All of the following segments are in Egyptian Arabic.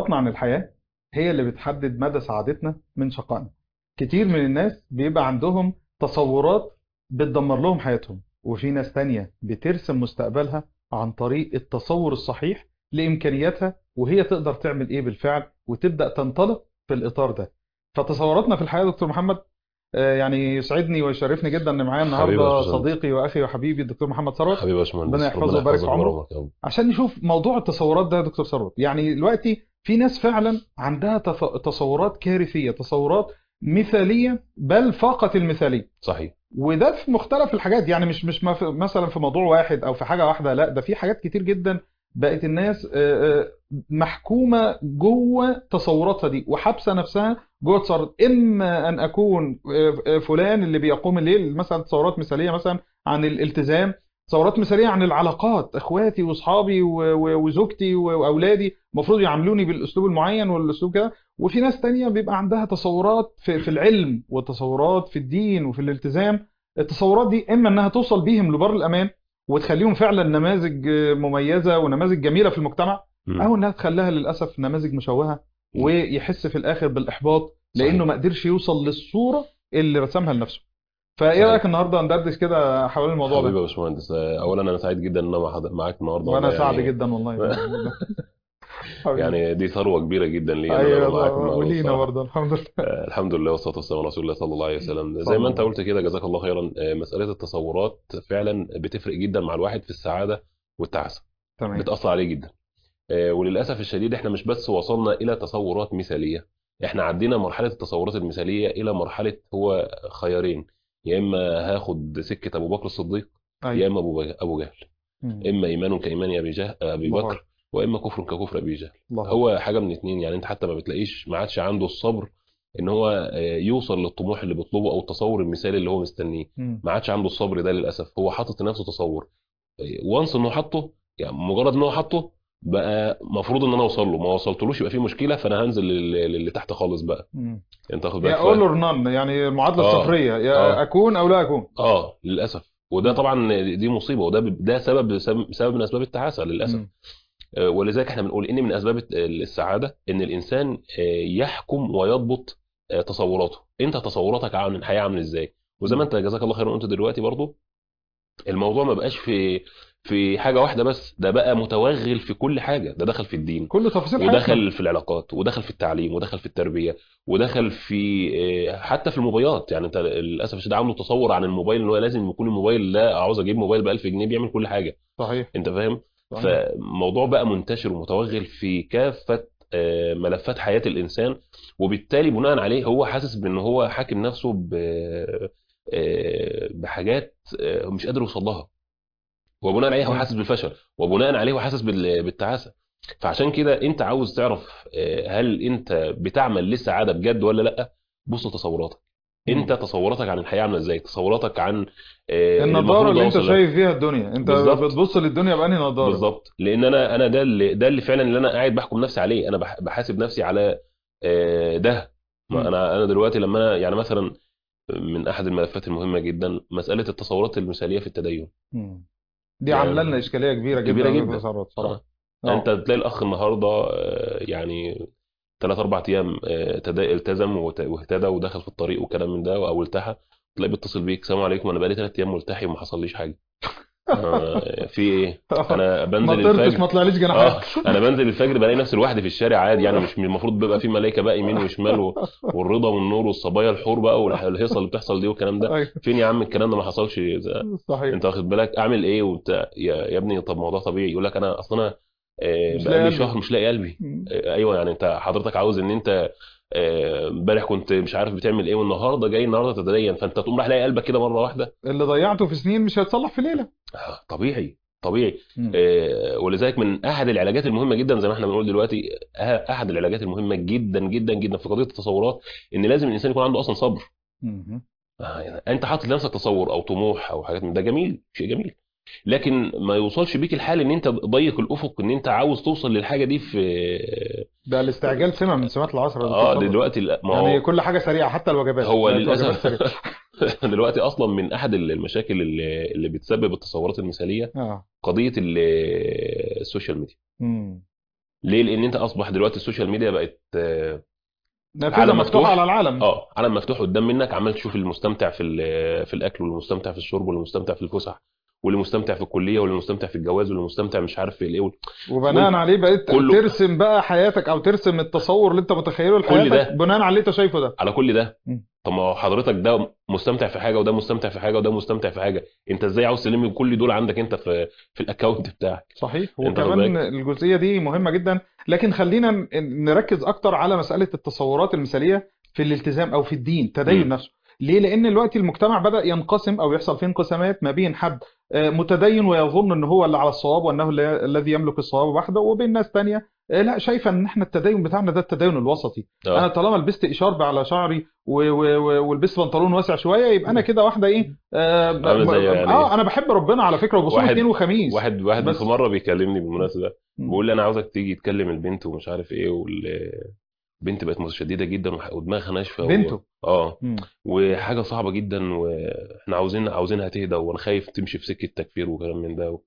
تصوراتنا عن الحياة هي اللي بتحدد مدى سعادتنا من شقائنا كتير من الناس بيبقى عندهم تصورات بتدمر لهم حياتهم وفي ناس تانية بترسم مستقبلها عن طريق التصور الصحيح لإمكانياتها وهي تقدر تعمل إيه بالفعل وتبدأ تنطلق في الإطار ده فتصوراتنا في الحياة دكتور محمد آه، يعني يسعدني ويشرفني جدا ان معايا حبيبي يا النهارده باشمهندس. صديقي واخي وحبيبي الدكتور محمد ثروت حبيبي يا باشمهندس ربنا يحفظه ويبارك في عمره. ويعمرك يا رب. عشان نشوف موضوع التصورات ده يا دكتور ثروت يعني دلوقتي في ناس فعلا عندها تف- تصورات كارثية تصورات مثالية بل فاقت المثالية صحيح وده في مختلف الحاجات يعني مش مش مف- مثلا في موضوع واحد او في حاجة واحدة لا ده في حاجات كتير جدا بقت الناس آه، آه، محكومة جوه تصوراتها دي وحابسة نفسها جوه تصورات اما ان اكون آه، آه، فلان اللي بيقوم الليل مثلا تصورات مثالية مثلا عن الالتزام تصورات مثالية عن العلاقات اخواتي واصحابي و- و- وزوجتي واولادي المفروض يعاملوني بالاسلوب المعين والاسلوب كده وفي ناس تانية بيبقى عندها تصورات في, في العلم وتصورات في الدين وفي الالتزام التصورات دي اما انها توصل بيهم لبر الامان وتخليهم فعلا نماذج آه، مميزة ونماذج جميلة في المجتمع مم. او انها تخليها للاسف نماذج مشوهة مم. ويحس في الاخر بالاحباط لانه صحيح. ما قدرش يوصل للصورة اللي رسمها لنفسه فايه صحيح. رايك النهارده ندردش كده حوالين الموضوع حبيبي ده يا باشمهندس آه، اولا انا سعيد جدا ان انا مع حضر- معاك النهارده وانا والله سعد يعني جدا والله حبيبي. يعني دي ثروه كبيره جدا لي ان انا ايوه أبقى معاك النهارده ولينا الصراحة. برضه الحمد لله آه، الحمد لله والصلاه والسلام على رسول الله صلى الله عليه وسلم صلى زي ما انت الله قلت كده جزاك الله خيرا آه، مساله التصورات فعلا بتفرق جدا مع الواحد في السعاده والتعاسه تمام بتاثر عليه جدا آه، وللاسف الشديد احنا مش بس وصلنا الى تصورات مثاليه احنا عدينا مرحله التصورات المثاليه الى مرحله هو خيارين يا اما هاخد سكه ابو بكر الصديق يا ايوه اما ابو ابو جهل مم. اما ايمان كايمان ابي جهل ابي الله بكر واما كفر ككفر ابي جهل الله هو حاجه من اتنين يعني انت حتى ما بتلاقيش ما عادش عنده الصبر ان هو آه، يوصل للطموح اللي بيطلبه او التصور المثالي اللي هو مستنيه مم. ما عادش عنده الصبر ده للاسف هو حاطط لنفسه تصور وانس انه حاطه يعني مجرد ان هو حاطه بقى المفروض ان انا اوصل له ما وصلتلوش يبقى في مشكله فانا هنزل لل- للي تحت خالص بقى مم. انت واخد يا بالك اول ف- اور نان يعني المعادله آه. الصفريه يا آه. اكون او لا اكون اه للاسف وده طبعا دي مصيبه وده ده سبب سبب من اسباب التعاسه للاسف مم. آه، ولذلك احنا بنقول ان من اسباب الت- السعاده ان الانسان آه، يحكم ويضبط آه، تصوراته انت تصوراتك عن الحياه عامل ازاي وزي ما انت جزاك الله خير قلت دلوقتي برضو الموضوع ما بقاش في في حاجه واحده بس ده بقى متوغل في كل حاجه ده دخل في الدين كل تفاصيل حياتنا ودخل في العلاقات ودخل في التعليم ودخل في التربيه ودخل في آه، حتى في الموبايلات يعني انت للاسف الشديد عامله تصور عن الموبايل ان هو لازم يكون الموبايل ده عاوز اجيب موبايل ب 1000 جنيه بيعمل كل حاجه صحيح انت فاهم صحيح. فالموضوع بقى منتشر ومتوغل في كافة آه، ملفات حياة الإنسان وبالتالي بناء عليه هو حاسس بأن هو حاكم نفسه ب- آه، بحاجات آه، مش قادر يوصل لها وبناء عليه هو صحيح. حاسس بالفشل وبناء عليه هو حاسس بال- بالتعاسة فعشان كده انت عاوز تعرف آه، هل انت بتعمل للسعادة بجد ولا لا بص لتصوراتك انت تصوراتك عن الحياة عاملة ازاي تصوراتك عن آه، النظاره المفروض اللي انت أوصل شايف فيها الدنيا انت بالظبط. بتبص للدنيا بأنهي نظاره بالظبط لان انا انا ده اللي ده اللي فعلا اللي انا قاعد بحكم نفسي عليه انا بح- بحاسب نفسي على آه، ده مم. ما انا انا دلوقتي لما انا يعني مثلا من احد الملفات المهمه جدا مساله التصورات المثاليه في التدين مم. دي يعني عامله لنا اشكاليه كبيره جدا كبيرة يا جدا. دكتور ثروت صراحه آه. آه. انت تلاقي الاخ النهارده آه، يعني ثلاث اربع ايام آه، تدا- التزم وت- واهتدى ودخل في الطريق وكلام من ده او التحى تلاقي بيتصل بيك السلام عليكم انا بقالي ثلاث ايام ملتحي وما حصليش حاجه آه، في ايه انا ما بنزل طرتش الفجر ما طلعليش اه جناحات انا بنزل الفجر بلاقي نفسي لوحدي في الشارع عادي يعني مش المفروض بيبقى في ملائكه بقى يمين وشمال و- والرضا والنور والصبايا الحور بقى والهيصه اللي بتحصل دي والكلام ده أيوة. فين يا عم الكلام ده ما حصلش صحيح انت واخد بالك اعمل ايه وبتاع يا, يا ابني طب ما هو ده طبيعي يقول لك انا اصل انا آه، مش لاقي بقالي قلبي. شهر مش لاقي قلبي مم. آه، ايوه يعني انت حضرتك عاوز ان انت آه، امبارح كنت مش عارف بتعمل ايه والنهارده جاي النهارده تتدين فانت تقوم رايح لاقي قلبك كده مره واحده اللي ضيعته في سنين مش هيتصلح في ليله آه، طبيعي طبيعي مم. آه، ولذلك من احد العلاجات المهمه جدا زي ما احنا بنقول دلوقتي آه، احد العلاجات المهمه جدا جدا جدا في قضيه التصورات ان لازم الانسان يكون عنده اصلا صبر مم. آه، يعني انت حاطط لنفسك تصور او طموح او حاجات من ده جميل شيء جميل لكن ما يوصلش بيك الحال ان انت ضيق الافق ان انت عاوز توصل للحاجه دي في ده الاستعجال سمه من سمات العصر يا دكتور اه ثروت. دلوقتي لا، ما يعني هو كل حاجه سريعه حتى الوجبات هو بقت وجبات للاسف سريعة. دلوقتي اصلا من احد المشاكل اللي, اللي بتسبب التصورات المثاليه اه قضيه ال- السوشيال ميديا مم. ليه لان انت اصبح دلوقتي السوشيال ميديا بقت آه، نافذة عالم مفتوحة مفتوح على العالم اه عالم مفتوح قدام منك عمال تشوف المستمتع في ال- في الاكل والمستمتع في الشرب والمستمتع في الفسح واللي مستمتع في الكليه واللي مستمتع في الجواز واللي مستمتع مش عارف في الايه وال- وبناء وانت عليه بقيت كله ترسم بقى حياتك او ترسم التصور اللي انت متخيله كل لحياتك ده بناء على اللي انت شايفه ده على كل ده مم. طب ما هو حضرتك ده مستمتع في حاجه وده مستمتع في حاجه وده مستمتع في حاجه انت ازاي عاوز تلم كل دول عندك انت في في الاكونت بتاعك صحيح انت واخد وكمان بالك الجزئية دي مهمة جدا لكن خلينا ن- نركز اكتر على مسألة التصورات المثالية في الالتزام او في الدين تدين امم نفسه ليه لان دلوقتي المجتمع بدأ ينقسم او يحصل فيه انقسامات ما بين حد آه، متدين ويظن ان هو اللي على الصواب وانه اللي- الذي يملك الصواب وحده وبين ناس تانية آه، لا شايفه ان احنا التدين بتاعنا ده التدين الوسطي انا اه طالما لبست اشارب على شعري و- و- و- ولبست بنطلون واسع شويه يبقى انا كده واحده ايه اه, عامل م- زي يعني آه انا بحب ربنا على فكره وبصوم اثنين واحد وخميس واحد واحد في بس مره بيكلمني بالمناسبه مم. بيقول لي انا عاوزك تيجي تكلم البنت ومش عارف ايه والبنت بقت متشدده جدا وح- ودماغها ناشفه و... بنته اه مم. وحاجه صعبه جدا واحنا عاوزين عاوزينها تهدى وانا خايف تمشي في سكه تكفير وكلام من ده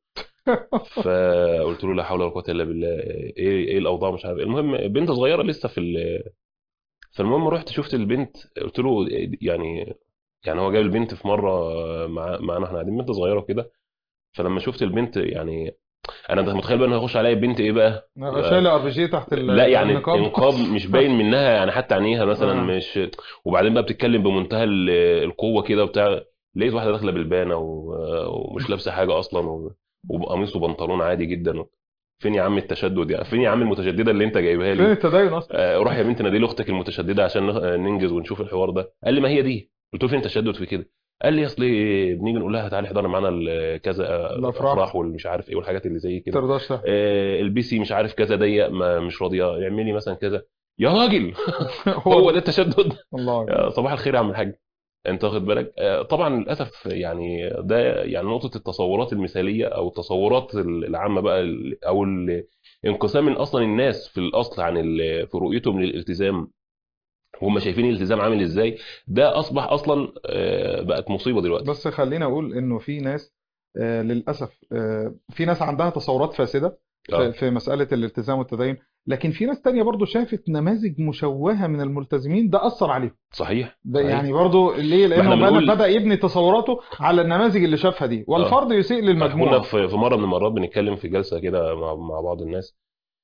فقلت له لا حول ولا قوه الا بالله ايه ايه الاوضاع مش عارف إيه. المهم بنت صغيره لسه في ال... فالمهم رحت شفت البنت قلت له يعني يعني هو جايب البنت في مره مع معانا احنا قاعدين بنت صغيره وكده فلما شفت البنت يعني انا متخيل بقى انه هيخش عليا بنت ايه بقى شايله ار بي جي تحت ال- لا يعني النقاب النقاب مش باين منها يعني حتى عينيها مثلا اه مش وبعدين بقى بتتكلم بمنتهى ال- القوه كده وبتاع لقيت واحده داخله بالبانه و- ومش لابسه حاجه اصلا و- وبقميص وبنطلون عادي جدا فين يا عم التشدد يعني فين يا عم المتشدده اللي انت جايبها فين لي التدين اصلا آه، روح يا بنت نادي لي اختك المتشدده عشان نخ- ننجز ونشوف الحوار ده قال لي ما هي دي قلت له فين التشدد في كده قال لي اصل بنيجي نقول لها تعالي احضري معانا ال- كذا آه، الافراح افراح والمش عارف ايه والحاجات اللي زي ما كده ترضاش تحضر آه، البي سي مش عارف كذا ضيق ما مش راضيه اعملي مثلا كذا يا راجل هو هو ده ده التشدد الله يا صباح الخير يا عم الحاج انت واخد بالك آه، طبعا للاسف يعني ده يعني نقطه التصورات المثاليه او التصورات العامه بقى ال- او ال- انقسام من اصلا الناس في الاصل عن ال- في رؤيتهم للالتزام هم شايفين الالتزام عامل ازاي ده اصبح اصلا آه، بقت مصيبه دلوقتي بس خلينا اقول انه في ناس آه، للاسف آه، في ناس عندها تصورات فاسده في اه في مساله الالتزام والتدين لكن في ناس تانية برضو شافت نماذج مشوهه من الملتزمين ده اثر عليهم صحيح ده صحيح يعني برضو ليه ما لانه احنا بدا بنقول بدأ يبني تصوراته على النماذج اللي شافها دي اه والفرد يسيء احنا كنا للمجموعه في في مره من المرات بنتكلم في جلسه كده مع مع بعض الناس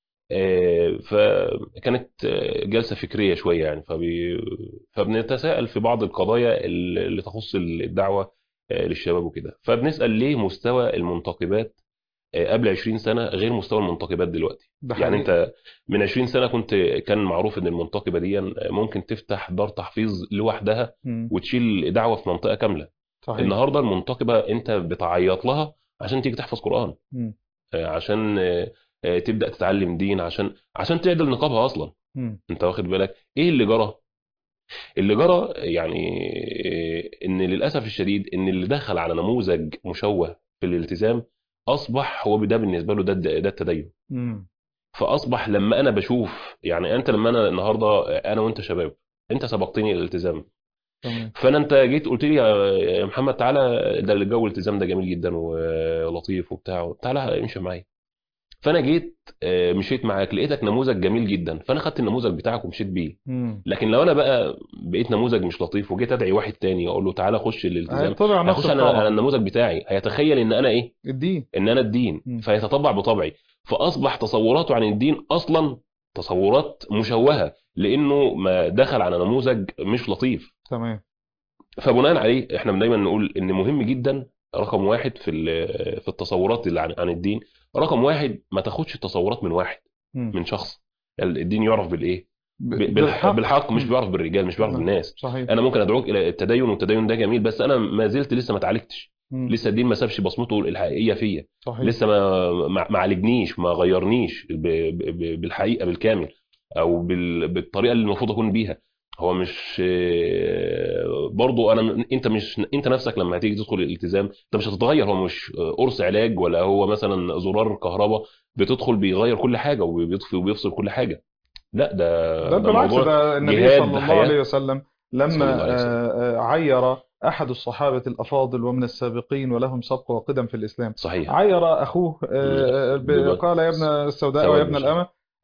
آه، فكانت آه، جلسة فكرية شوية يعني فبي... فبنتساءل في بعض القضايا اللي تخص الدعوة آه، للشباب وكده فبنسأل ليه مستوى المنتقبات آه، قبل 20 سنة غير مستوى المنتقبات دلوقتي ده يعني حقيقي انت من 20 سنة كنت كان معروف ان المنتقبة دي ممكن تفتح دار تحفيظ لوحدها مم. وتشيل دعوة في منطقة كاملة صحيح النهاردة المنتقبة انت بتعيط لها عشان تيجي تحفظ قرآن مم. آه، عشان آه، آه، تبدأ تتعلم دين عشان عشان تعدل نقابها اصلا مم. انت واخد بالك ايه اللي جرى اللي جرى يعني آه، ان للاسف الشديد ان اللي دخل على نموذج مشوه في الالتزام اصبح هو ده بالنسبه له ده ده التدين مم. فاصبح لما انا بشوف يعني انت لما انا النهارده انا وانت شباب انت سبقتني الالتزام تمام فانا انت جيت قلت لي يا يا محمد تعالى ده الجو الالتزام ده جميل جدا ولطيف وبتاع تعالى امشي معايا فانا جيت آه، مشيت معاك لقيتك نموذج جميل جدا فانا خدت النموذج بتاعك ومشيت بيه مم. لكن لو انا بقى بقيت نموذج مش لطيف وجيت ادعي واحد تاني اقول له تعالى خش الالتزام هيطبع نفس هيخش انا على الطبع النموذج بتاعي هيتخيل ان انا ايه الدين ان انا الدين مم. فيتطبع بطبعي فاصبح تصوراته عن الدين اصلا تصورات مشوهه لانه ما دخل على نموذج مش لطيف تمام فبناء عليه احنا دايما نقول ان مهم جدا رقم واحد في ال- في التصورات اللي عن عن الدين رقم واحد ما تاخدش التصورات من واحد مم. من شخص الدين يعرف بالايه ب- ب- بالح- بالحق مش مم. بيعرف بالرجال مش بيعرف نعم. بالناس صحيح انا ممكن ادعوك الى التدين والتدين ده جميل بس انا ما زلت لسه ما اتعالجتش مم. لسه الدين ما سابش بصمته الحقيقيه فيا صحيح لسه ما ما ما عالجنيش ما غيرنيش ب- ب- ب- بالحقيقه بالكامل او بال- بالطريقه اللي المفروض اكون بيها هو مش آه، برضو انا انت مش انت نفسك لما هتيجي تدخل الالتزام انت مش هتتغير هو مش قرص علاج ولا هو مثلا زرار كهرباء بتدخل بيغير كل حاجه وبيطفي وبيفصل كل حاجه لا ده ده ده بالعكس موضوع ده النبي جهاد صلى الله حياه عليه وسلم صلى لما الله عليه وسلم آه، آه، عير أحد الصحابة الأفاضل ومن السابقين ولهم سبق وقدم في الإسلام صحيح عير أخوه آه، آه، ب- بب- قال يا ابن السوداء سواد ويا ابن مش الأمة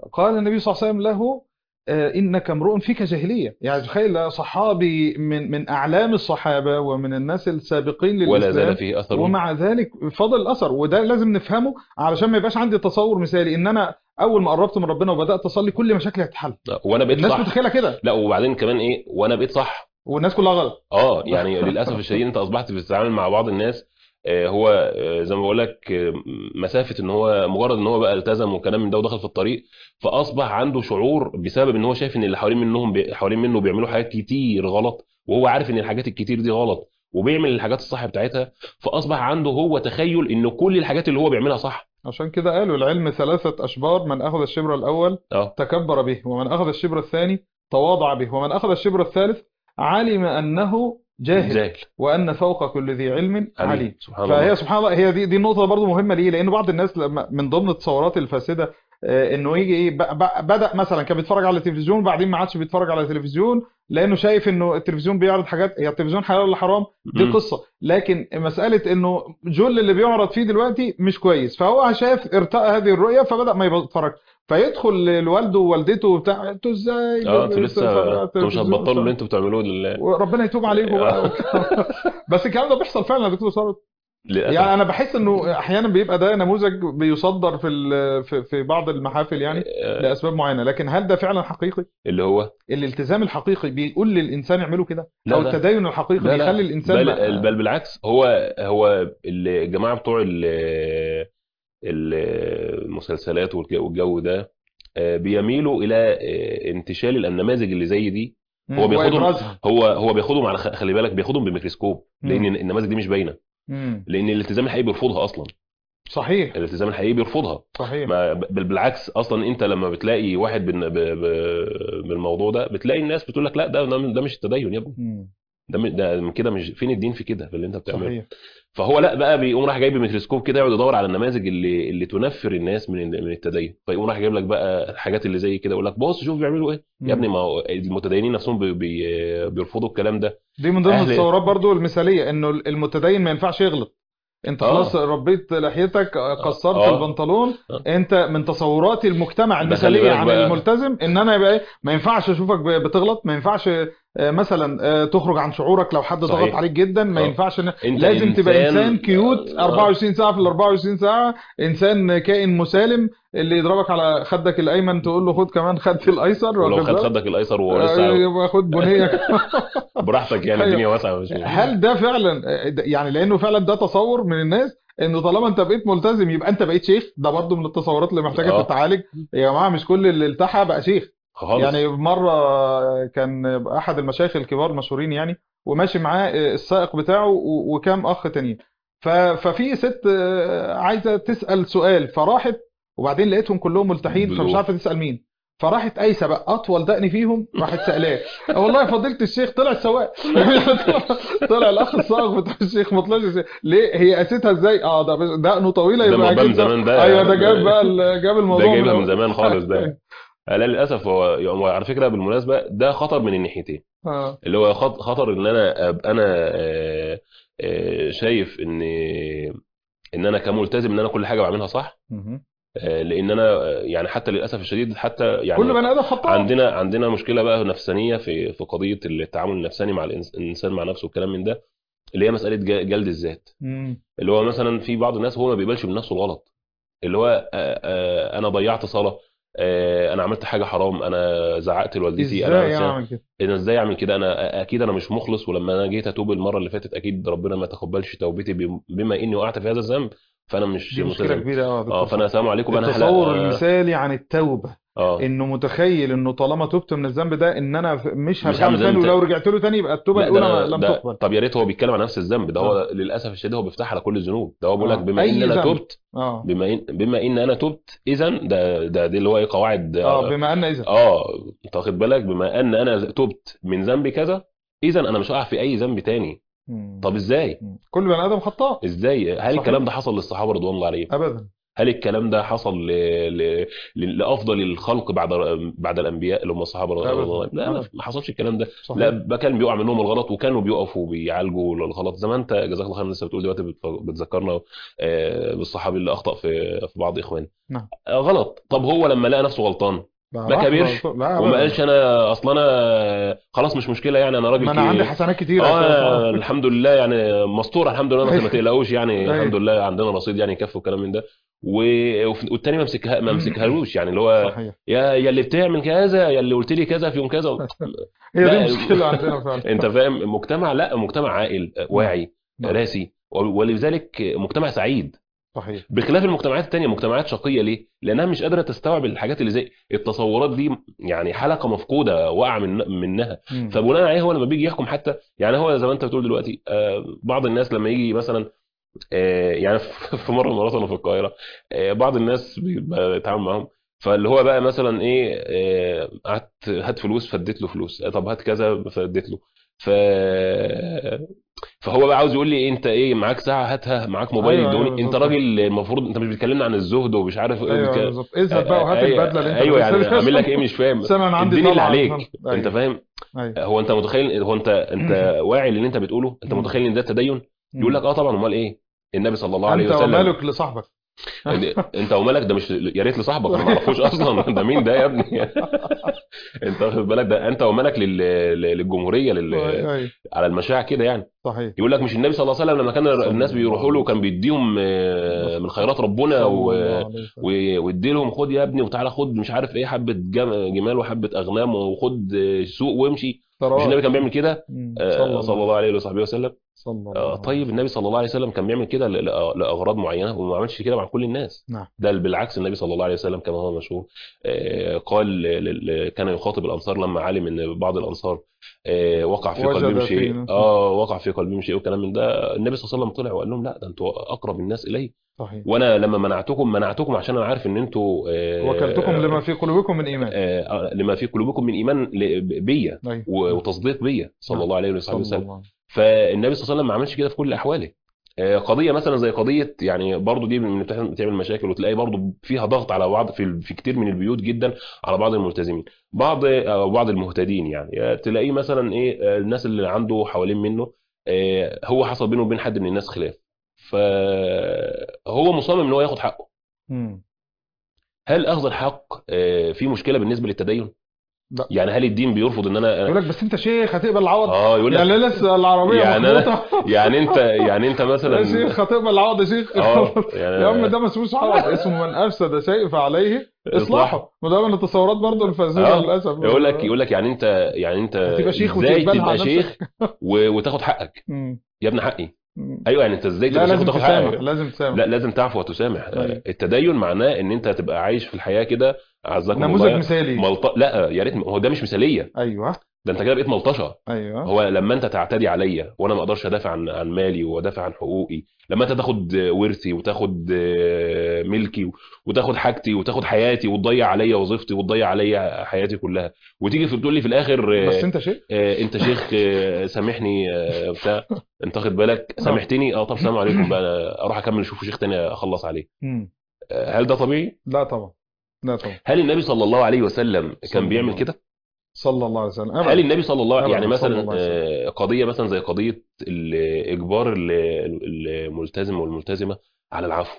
قال النبي صلى الله عليه وسلم له آه، انك امرؤ فيك جاهليه يعني تخيل صحابي من من اعلام الصحابه ومن الناس السابقين ولا زال للاسلام فيه اثر ومع ذلك فضل الاثر وده لازم نفهمه علشان ما يبقاش عندي تصور مثالي ان انا اول ما قربت من ربنا وبدات اصلي كل مشاكلي هتتحل وانا بقيت الناس صح متخيله كده لا وبعدين كمان ايه وانا بقيت صح والناس كلها غلط اه يعني للاسف الشديد انت اصبحت بتتعامل مع بعض الناس آه، هو آه، زي ما بقول لك آه، مسافه ان هو مجرد ان هو بقى التزم وكلام من ده ودخل في الطريق فاصبح عنده شعور بسبب ان هو شايف ان اللي حوالين منهم بي... حوالين منه بيعملوا حاجات كتير غلط وهو عارف ان الحاجات الكتير دي غلط وبيعمل الحاجات الصح بتاعتها فاصبح عنده هو تخيل ان كل الحاجات اللي هو بيعملها صح عشان كده قالوا العلم ثلاثه اشبار من اخذ الشبر الاول اه تكبر به ومن اخذ الشبر الثاني تواضع به ومن اخذ الشبر الثالث علم انه جاهل جاهل وان فوق كل ذي علم عليم سبحان الله فهي سبحان الله هي دي دي النقطه برضو مهمه ليه لان بعض الناس لما من ضمن التصورات الفاسده آه، انه يجي ايه ب- ب- بدا مثلا كان بيتفرج على التلفزيون وبعدين ما عادش بيتفرج على التلفزيون لانه شايف انه التلفزيون بيعرض حاجات هي التلفزيون حلال ولا حرام دي مم. قصه لكن مساله انه جل اللي بيعرض فيه دلوقتي مش كويس فهو شاف ارتأى هذه الرؤيه فبدا ما يتفرج فيدخل لوالده ووالدته وبتاع انتوا ازاي اه انتوا لسه بتتفرجوا على انتوا مش التلفزيون؟ هتبطلوا اللي انتوا بتعملوه لله وربنا يتوب عليكم بقى بس الكلام ده بيحصل فعلا يا دكتور ثابت للاسف يعني انا بحس انه احيانا بيبقى ده نموذج بيصدر في ال- في في بعض المحافل يعني آه، لاسباب معينه لكن هل ده فعلا حقيقي اللي هو الالتزام الحقيقي بيقول للانسان يعمله كده لا او لا. التدين الحقيقي لا لا بيخلي الانسان بل, بقى- بل بالعكس هو هو الجماعه بتوع ال- المسلسلات والج- والجو ده آه، بيميلوا الى آه، انتشال النماذج اللي زي دي هو مم، بياخدهم وإبرازها. هو هو بياخدهم على خ- خلي بالك بياخدهم بميكروسكوب لان مم. النماذج دي مش باينه مم. لان الالتزام الحقيقي بيرفضها اصلا صحيح الالتزام الحقيقي بيرفضها صحيح ما بل بالعكس اصلا انت لما بتلاقي واحد بال- ب- ب- بالموضوع ده بتلاقي الناس بتقول لك لا ده ده ده مش التدين يا ابني مم. ده م- ده من كده مش فين الدين في كده في اللي انت بتعمله صحيح فهو لا بقى بيقوم راح جايب ميكروسكوب كده يقعد يدور على النماذج اللي اللي تنفر الناس من من التدين فيقوم راح جايب لك بقى الحاجات اللي زي كده يقول لك بص شوف بيعملوا ايه يا ابني ما هو المتدينين نفسهم بي بي بيرفضوا الكلام ده دي من ضمن أهل- التصورات برضو المثاليه انه المتدين ما ينفعش يغلط انت آه. خلاص ربيت لحيتك قصرت آه. البنطلون آه. انت من تصورات المجتمع ده خلي المثاليه بالك عن بقى. الملتزم ان انا يبقى ايه ما ينفعش اشوفك ب- بتغلط ما ينفعش آه، مثلا آه، تخرج عن شعورك لو حد ضغط صحيح. عليك جدا ما آه. ينفعش إن... انت لازم تبقى انسان كيوت آه. 24 ساعه في ال 24 ساعه انسان كائن مسالم اللي يضربك على خدك الايمن تقول له خد كمان خدي الايسر ولو واخد خد بالك؟ خدك الايسر آه، ولسه يبقى خد بنيه براحتك يعني أيوة. الدنيا واسعه مش هل ده فعلا يعني لانه فعلا ده تصور من الناس انه طالما انت بقيت ملتزم يبقى انت بقيت شيخ ده برضو من التصورات اللي محتاجه آه. تتعالج يا جماعه مش كل اللي التحى بقى شيخ خالص يعني مره كان احد المشايخ الكبار المشهورين يعني وماشي معاه السائق بتاعه و- وكام اخ تانيين ف- ففي ست عايزه تسال سؤال فراحت وبعدين لقيتهم كلهم ملتحين فمش بدون. عارفه تسال مين فراحت قايسه بقى اطول دقن فيهم راحت سالاه والله يا فضيله الشيخ طلع السواق طلع الاخ السائق بتاع الشيخ ما طلعش الشيخ. ليه هي قاستها ازاي اه ده بس- دقنه طويله ده يبقى موضوع من أكيد ده- زمان ده ايوه ده جاب بقى ال- جاب ده الموضوع جايبها من من زمان خالص ده لا للاسف هو هو على فكره بالمناسبه ده خطر من الناحيتين اه اللي هو خط- خطر ان انا ابقى انا آه، آه، شايف ان ان انا كملتزم ان انا كل حاجه بعملها صح مهم. آه، لان انا آه، يعني حتى للاسف الشديد حتى يعني كل بني ادم خطاء عندنا عندنا مشكله بقى نفسانيه في في قضيه التعامل النفساني مع الإنس- الانسان مع نفسه والكلام من ده اللي هي مساله ج- جلد الذات مم. اللي هو مثلا في بعض الناس هو ما بيقبلش من نفسه الغلط اللي هو آه، آه، انا ضيعت صلاه آه، انا عملت حاجه حرام انا زعقت لوالدتي انا ازاي عملت- اعمل كده انا ازاي اعمل كده انا اكيد انا مش مخلص ولما انا جيت اتوب المره اللي فاتت اكيد ربنا ما تقبلش توبتي بم- بما اني وقعت في هذا الذنب فانا مش دي مشكله ملتزم كبيره اه اه فانا سلام عليكم انا التصور هلا- المثالي عن التوبه اه انه متخيل انه طالما تبت من الذنب ده ان انا ف- مش مش هرجع له هعمل تاني ذنب ولو رجعت له تاني يبقى التوبه لا الاولى ده, ما- لم ده تقبل طب يا ريت هو بيتكلم عن نفس الذنب ده هو للاسف الشديد هو بيفتح على كل الذنوب ده هو بيقول لك آه. بما أي ان انا ذنب. تبت اه بما ان بما ان انا تبت اذا ده ده دي اللي هو ايه قواعد اه بما ان اذا اه انت واخد بالك بما ان انا تبت من ذنب كذا اذا انا مش هقع في اي ذنب تاني مم. طب ازاي مم. كل بني ادم خطاء ازاي هل صحيح. الكلام ده حصل للصحابه رضوان الله عليهم ابدا هل الكلام ده حصل ل... ل... ل... لافضل الخلق بعد بعد الانبياء اللي هم الصحابه رضي الله عنهم لا ما ما حصلش الكلام ده لا صحيح بقى كان بيقع منهم الغلط وكانوا بيقفوا بيعالجوا الغلط زي ما انت جزاك الله خير لسه بتقول دلوقتي بتف- بتذكرنا آه، بالصحابي اللي اخطا في في بعض اخوانه نعم آه، غلط طب هو لما لقى نفسه غلطان لا ما راح كبرش لا وما ابدا قالش انا اصل انا خلاص مش مشكله يعني انا راجل ما انا عندي كي... حسنات كتيره اه اساسا الحمد لله يعني مستور الحمد لله ما ما تقلقوش يعني ايوه الحمد لله عندنا رصيد يعني يكفي وكلام من ده و- وف- والتاني ما مسكها ما مسكهالوش يعني اللي هو صحيح يا يا اللي بتعمل كذا يا اللي قلت لي كذا في يوم كذا هي دي لا المشكله عندنا فعلا انت فاهم مجتمع لا مجتمع عاقل نعم واعي نعم راسي ولذلك مجتمع سعيد صحيح بخلاف المجتمعات التانية مجتمعات شقية ليه؟ لأنها مش قادرة تستوعب الحاجات اللي زي التصورات دي يعني حلقة مفقودة وقع من منها مم. فبناء عليه هو لما بيجي يحكم حتى يعني هو زي ما انت بتقول دلوقتي آه، بعض الناس لما يجي مثلا آه، يعني في مرة من المرات انا في القاهرة آه، بعض الناس بيتعامل معاهم فاللي هو بقى مثلا ايه آه، هات هات فلوس فديت له فلوس آه، طب هات كذا فديت له ف فهو بقى عاوز يقول لي انت ايه معاك ساعه هاتها معاك موبايل ايوه ايوه يدوني انت بالظبط راجل المفروض انت مش بتكلمنا عن الزهد ومش عارف ايه ايوه وبتك... بالظبط اذهب بقى وهات ايوه البدله اللي انت ايوه يعني لابسها اعمل لك ايه مش فاهم سنه انا عندي اديني اللي طلعه عليك مثلا انت ايوه فاهم ايوه هو انت متخيل هو انت انت واعي للي انت بتقوله انت مم. متخيل ان ده تدين يقول لك مم. اه طبعا امال ايه النبي صلى الله عليه انت وسلم ومالك لصاحبك انت ومالك ده مش يا ريت لصاحبك انا ما اعرفوش اصلا ده مين ده يا ابني انت واخد بالك ده انت ومالك لل... للجمهوريه لل... ايوه ايوه على المشاع كده يعني صحيح يقول لك مش النبي صلى الله عليه وسلم لما كان صلى الناس بيروحوا الله له كان بيديهم آه، من خيرات ربنا صلى و... الله عليه وسلم و- ويدي لهم خد يا ابني وتعالى خد مش عارف ايه حبه جم- جمال وحبه اغنام وخد آه، سوق وامشي مش النبي تراك كان بيعمل كده مم. آه، صلى صلى الله الله عليه وصحبه وسلم صلى الله آه، عليه طيب وسلم النبي صلى الله عليه وسلم كان بيعمل كده ل- ل- لاغراض معينه وما عملش كده مع كل الناس نعم ده بالعكس النبي صلى الله عليه وسلم كما هو مشهور آه، قال ل- ل- كان يخاطب الانصار لما علم ان بعض الانصار آه، وقع في قلبهم وجد في شيء نفسه اه وقع في قلبهم شيء وكلام من ده النبي صلى الله عليه وسلم طلع وقال لهم لا ده انتوا اقرب الناس الي صحيح وانا لما منعتكم منعتكم عشان انا عارف ان انتوا وكلتكم لما آه، في قلوبكم من ايمان آه، لما في قلوبكم من ايمان ل- بيا ايوه و- نعم وتصديق بيا صلى نعم الله عليه وصحبه صلى وسلم الله عليه فالنبي صلى الله عليه وسلم ما عملش كده في كل احواله آه، قضيه مثلا زي قضيه يعني برضو دي من اللي بتعمل بتعمل مشاكل وتلاقي برضو فيها ضغط على بعض في في كتير من البيوت جدا على بعض الملتزمين بعض او بعض المهتدين يعني آه، تلاقيه مثلا ايه آه، الناس اللي عنده حوالين منه آه، هو حصل بينه وبين حد من الناس خلاف فهو مصمم ان هو ياخد حقه مم. هل اخذ الحق آه، في مشكله بالنسبه للتدين لا يعني هل الدين بيرفض ان انا يقول لك بس انت شيخ هتقبل العوض اه يقول لك يعني لسه العربيه يعني انا مخبوطه يعني انت يعني انت يا مثلا شيخ هتقبل العوض يا شيخ اه يا عم يعني ده ما اسموش عوض اسمه من افسد شيء فعليه اصلاح اصلاحه وده من التصورات برضه الفاسده اه للاسف يقول لك يقول لك يعني انت يعني انت هتبقى شيخ ازاي وتقبلها تبقى على شيخ نفسك و- وتاخد حقك مم. يا ابن حقي مم. ايوه يعني انت ازاي لا تبقى شيخ لازم وتاخد تسامح حقك لازم تسامح لا لازم تعفو وتسامح آه، ايوه التدين معناه ان انت تبقى عايش في الحياه كده اعزكم نموذج الله مثالي ملط... لا يا ريت هو ده مش مثاليه ايوه ده انت كده بقيت ملطشه ايوه هو لما انت تعتدي عليا وانا ما اقدرش ادافع عن عن مالي وادافع عن حقوقي لما انت تاخد ورثي وتاخد آه، ملكي وتاخد حاجتي وتاخد حياتي وتضيع عليا وظيفتي وتضيع عليا حياتي كلها وتيجي في تقول لي في الاخر بس آه، انت شيخ آه، انت شيخ آه، سامحني آه، بتاع انت واخد بالك اه سامحتني اه طب سلام عليكم بقى أنا اروح اكمل اشوف شيخ تاني اخلص عليه مم. آه، هل ده طبيعي لا طبعا لا طبعا هل النبي صلى الله عليه وسلم صلى كان بيعمل الله كده صلى الله عليه وسلم هل ابدا النبي صلى الله يعني ابدا صلى مثلا الله عليه وسلم آه، قضيه مثلا زي قضيه ال- اجبار ال- الملتزم والملتزمه على العفو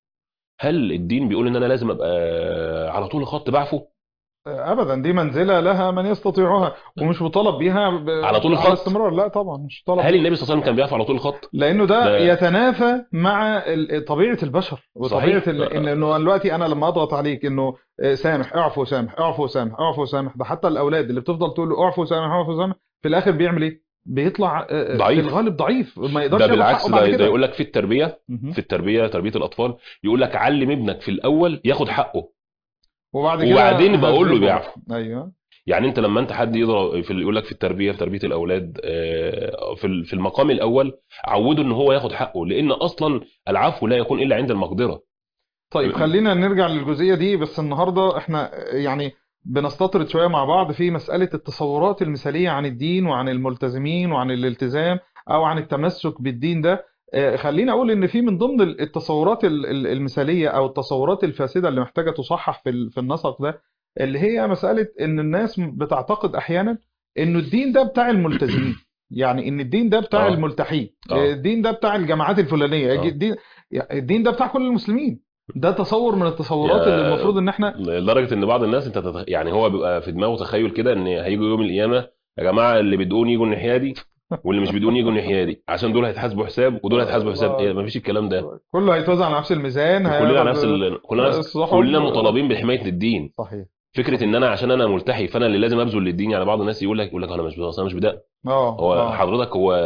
هل الدين بيقول ان انا لازم ابقى على طول الخط بعفو ابدا دي منزله لها من يستطيعها ومش مطالب بيها ب... على طول على الخط استمرار لا طبعا مش طلب هل النبي صلى الله عليه وسلم كان بيعفو على طول الخط لانه ده ده يتنافى مع ال- طبيعه البشر وطبيعه صحيح ال- ان انه دلوقتي انا لما اضغط عليك انه آه، سامح اعفو سامح اعفو سامح اعفو سامح ده حتى الاولاد اللي بتفضل تقول له اعفو سامح اعفو سامح في الاخر بيعمل ايه؟ بيطلع آه، آه، في ضعيف الغالب ضعيف ما ده يقدرش ياخد بالعكس حقه بعد ده, ده كده يقول لك في التربيه مهم. في التربيه تربيه الاطفال يقول لك علم ابنك في الاول ياخد حقه وبعد كده وبعدين بقول له هذبه بيعفو ايوه يعني انت لما انت حد يضرب في يقول لك في التربيه في تربيه الاولاد آه، في ال- في المقام الاول عوده ان هو ياخد حقه لان اصلا العفو لا يكون الا عند المقدره طيب خلينا نرجع للجزئية دي بس النهاردة احنا يعني بنستطرد شوية مع بعض في مسألة التصورات المثالية عن الدين وعن الملتزمين وعن الالتزام او عن التمسك بالدين ده آه، خليني اقول ان في من ضمن التصورات ال- ال- المثاليه او التصورات الفاسده اللي محتاجه تصحح في ال- في النسق ده اللي هي مساله ان الناس بتعتقد احيانا انه الدين ده بتاع الملتزمين يعني ان الدين ده بتاع آه. الملتحين آه. آه، الدين ده بتاع الجماعات الفلانيه آه. الدين الدين ده بتاع كل المسلمين ده تصور من التصورات يا- اللي المفروض ان احنا لدرجه ان بعض الناس انت تتخ... يعني هو بيبقى في دماغه تخيل كده ان هيجوا يوم القيامه يا جماعه اللي بدقون يجوا الناحيه دي واللي مش بدقون يجوا الناحيه دي عشان دول هيتحاسبوا حساب ودول هيتحاسبوا حساب ايه مفيش الكلام ده كله هيتوزع على نفس الميزان كلنا على هياخد- نفس ال... كلنا نفس... الصحف- كلنا مطالبين بحمايه الدين صحيح فكره ان انا عشان انا ملتحي فانا اللي لازم ابذل للدين يعني بعض الناس يقول لك يقول لك انا مش أصل انا مش بدق اه هو آه. حضرتك هو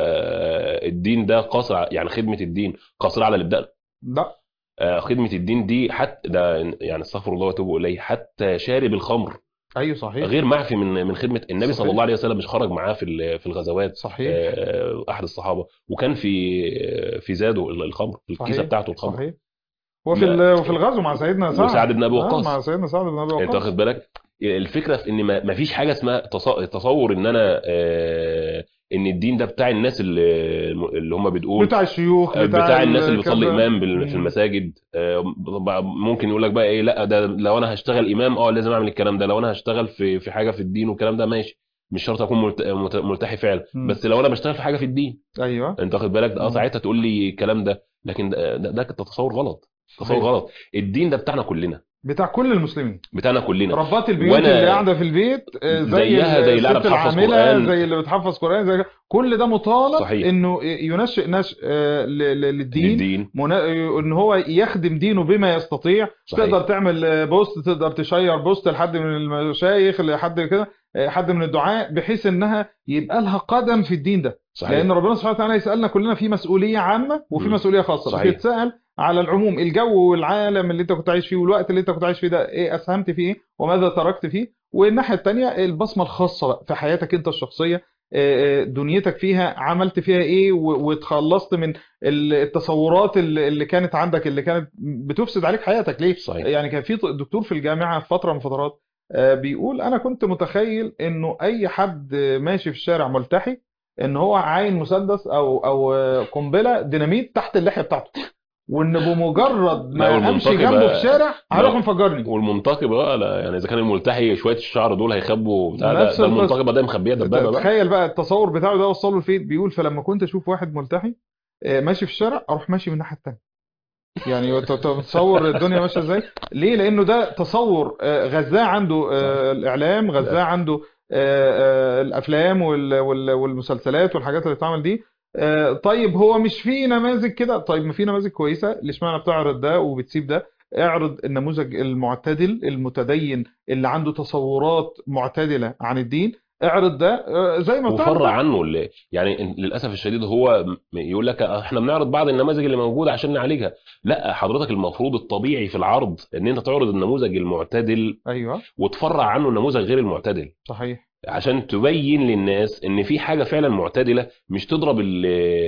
الدين ده قاصر ع- يعني خدمه الدين قاصره على اللي بدأ لا آه، خدمه الدين دي حتى ده يعني استغفر الله واتوب اليه حتى شارب الخمر ايوه صحيح غير معفي من من خدمه النبي صلى صحيح. الله عليه وسلم مش خرج معاه في ال- في الغزوات صحيح آه، احد الصحابه وكان في في زاده الخمر في الكيسه صحيح. بتاعته الخمر صحيح وفي ما- ال- وفي الغزو مع سيدنا سعد وسعد بن أبي آه، وقاص. مع سيدنا سعد بن ابي انت وقاص واخد بالك الفكره في ان ما ما فيش حاجه اسمها تص- تصور ان انا آه، ان الدين ده بتاع الناس اللي اللي هم بتقول بتاع الشيوخ بتاع, بتاع الناس اللي بتصلي كذا. امام بال- في مم. المساجد آه، بقى ممكن يقول لك بقى ايه لا ده لو انا هشتغل امام اه لازم اعمل الكلام ده لو انا هشتغل في في حاجه في الدين والكلام ده ماشي مش شرط اكون ملت- ملت- ملتحي فعلا مم. بس لو انا بشتغل في حاجه في الدين ايوه انت واخد بالك اه مم. ساعتها تقول لي الكلام ده لكن ده ده, ده تصور غلط تصور صحيح. غلط الدين ده بتاعنا كلنا بتاع كل المسلمين بتاعنا كلنا ربات البيوت وأنا- اللي قاعده في البيت آه، زي زيها زي اللي قاعدة الست بتحفظ العامله قرآن. زي اللي بتحفظ قران زي كل ده مطالب صحيح. انه ينشئ نشء آه، ل- ل- للدين للدين منا... ان هو يخدم دينه بما يستطيع صحيح. تقدر تعمل آه، بوست تقدر تشير بوست لحد من المشايخ لحد كده آه، حد من الدعاء بحيث انها يبقى لها قدم في الدين ده صحيح لان ربنا سبحانه وتعالى يسالنا كلنا في مسؤوليه عامه وفي مم. مسؤوليه خاصه صحيح. بتتسال على العموم الجو والعالم اللي انت كنت عايش فيه والوقت اللي انت كنت عايش فيه ده ايه اسهمت فيه ايه وماذا تركت فيه والناحيه الثانيه البصمه الخاصه بقى في حياتك انت الشخصيه آه، آه، دنيتك فيها عملت فيها ايه و- واتخلصت من ال- التصورات اللي اللي كانت عندك اللي كانت بتفسد عليك حياتك ليه صحيح يعني كان في دكتور في الجامعه في فتره من الفترات آه، بيقول انا كنت متخيل انه اي حد ماشي في الشارع ملتحي ان هو عاين مسدس او او آه، قنبله ديناميت تحت اللحيه بتاعته وان بمجرد لا، ما امشي والمنطقي جنبه بقى- في الشارع هيروح مفجرني والمنتقي بقى لا يعني اذا كان الملتحي شويه الشعر دول هيخبوا بتاع ده, نفس ده القصة. المنتقي بقى ده مخبيه دبابه بقى تخيل بقى التصور بتاعه ده وصله لفين بيقول فلما كنت اشوف واحد ملتحي آه، ماشي في الشارع اروح ماشي من الناحيه الثانيه يعني انت أنت متصور الدنيا ماشيه ازاي ليه لانه ده تصور آه، غذاه عنده آه، الاعلام غذاه عنده آه، آه، الافلام وال- وال- والمسلسلات والحاجات اللي بتتعمل دي آه، طيب هو مش في نماذج كده طيب ما في نماذج كويسه ليش معنى بتعرض ده وبتسيب ده اعرض النموذج المعتدل المتدين اللي عنده تصورات معتدله عن الدين اعرض ده آه، زي ما بتعرض وفرع ده. عنه اللي يعني للاسف الشديد هو م- يقول لك احنا بنعرض بعض النماذج اللي موجوده عشان نعالجها لا حضرتك المفروض الطبيعي في العرض ان انت تعرض النموذج المعتدل ايوه وتفرع عنه النموذج غير المعتدل صحيح عشان تبين للناس ان في حاجه فعلا معتدله مش تضرب ال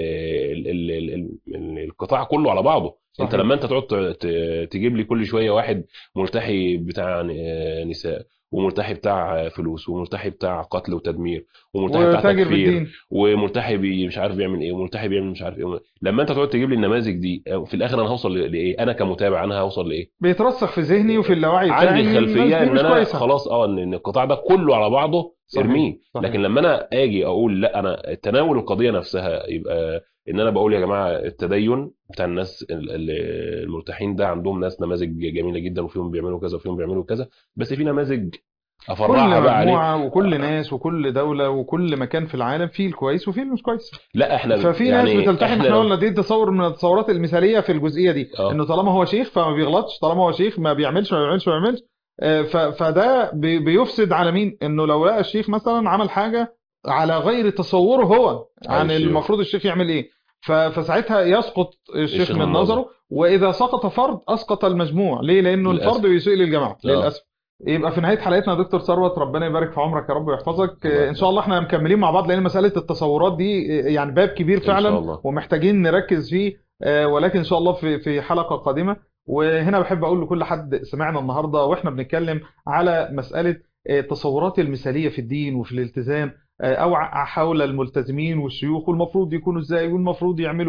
ال ال ال ال القطاع كله على بعضه صحيح. انت لما انت تقعد ت- ت- تجيب لي كل شويه واحد ملتحي بتاع ن- نساء وملتحي بتاع فلوس وملتحي بتاع قتل وتدمير وملتحي بتاع وتاجر تكفير بالدين وملتحي بي مش عارف بيعمل ايه وملتحي بيعمل مش عارف ايه لما انت تقعد تجيب لي النماذج دي في الاخر انا هوصل ل- لايه انا كمتابع انا هوصل لايه بيترسخ في ذهني وفي اللاوعي بتاعي عندي إن خلفيه الناس دي ان مش انا كويسة. خلاص اه ان إن القطاع ده كله على بعضه صحيح. ارميه صحيح. لكن لما انا اجي اقول لا انا تناول القضيه نفسها يبقى ان انا بقول يا جماعه التدين بتاع الناس ال- ال- المرتاحين ده عندهم ناس نماذج جميله جدا وفيهم بيعملوا كذا وفيهم بيعملوا كذا بس في نماذج كل افرعها بقى عليه مجموعة وكل ناس وكل دولة وكل مكان في العالم فيه الكويس وفيه المش كويس لا احنا ففي يعني ناس بتلتحم احنا احنا قلنا دي تصور من التصورات المثالية في الجزئية دي آه. انه طالما هو شيخ فما بيغلطش طالما هو شيخ ما بيعملش ما بيعملش ما بيعملش آه، ف- فده بي- بيفسد على مين انه لو لقى الشيخ مثلا عمل حاجة على غير تصوره هو عن الشيوخ. المفروض الشيخ يعمل ايه ف- فساعتها يسقط الشيخ الشيخ من من نظره واذا سقط فرد اسقط المجموع ليه لانه للأسف. الفرد بيسيء للجماعه آه. للاسف يبقى في نهايه حلقتنا يا دكتور ثروت ربنا يبارك في عمرك يا رب ويحفظك الله آه، ان شاء الله احنا مكملين مع بعض لان مساله التصورات دي آه، يعني باب كبير إن شاء فعلا الله. ومحتاجين نركز فيه آه، ولكن ان شاء الله في في حلقه قادمه وهنا بحب اقول لكل حد سمعنا النهارده واحنا بنتكلم على مساله آه، التصورات المثاليه في الدين وفي الالتزام آه، او ع- حول الملتزمين والشيوخ والمفروض يكونوا ازاي والمفروض يعملوا ايه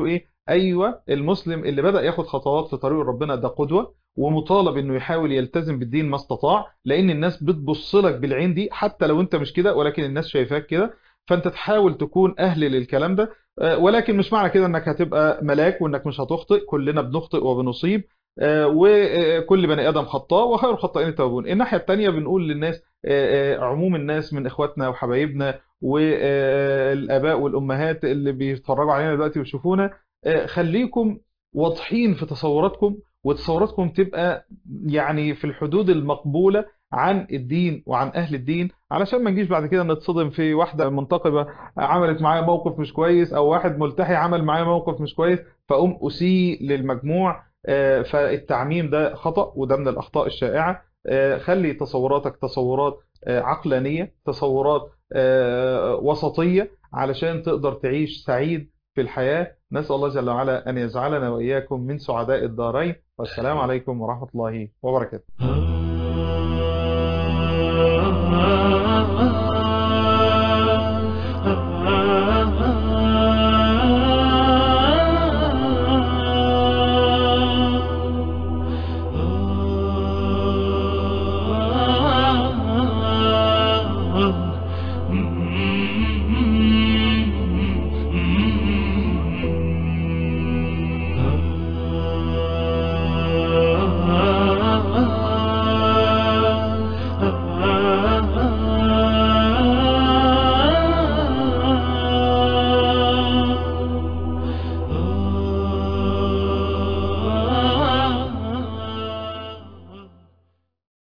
ايوه المسلم اللي بدأ ياخد خطوات في طريق ربنا ده قدوة ومطالب انه يحاول يلتزم بالدين ما استطاع لان الناس بتبص لك بالعين دي حتى لو انت مش كده ولكن الناس شايفاك كده فانت تحاول تكون اهل للكلام ده آه، ولكن مش معنى كده انك هتبقى ملاك وانك مش هتخطئ كلنا بنخطئ وبنصيب آه، وكل بني ادم خطاء وخير الخطائين التوابون الناحيه الثانيه بنقول للناس آه، آه، عموم الناس من اخواتنا وحبايبنا والاباء والامهات اللي بيتفرجوا علينا دلوقتي ويشوفونا آه، خليكم واضحين في تصوراتكم وتصوراتكم تبقى يعني في الحدود المقبولة عن الدين وعن أهل الدين علشان ما نجيش بعد كده نتصدم في واحدة منتقبة عملت معايا موقف مش كويس أو واحد ملتحي عمل معايا موقف مش كويس فأقوم أسيء للمجموع آه، فالتعميم ده خطأ وده من الأخطاء الشائعة آه، خلي تصوراتك تصورات آه، عقلانية تصورات آه، وسطية علشان تقدر تعيش سعيد في الحياة نسأل الله جل وعلا أن يجعلنا وإياكم من سعداء الدارين والسلام عليكم ورحمة الله وبركاته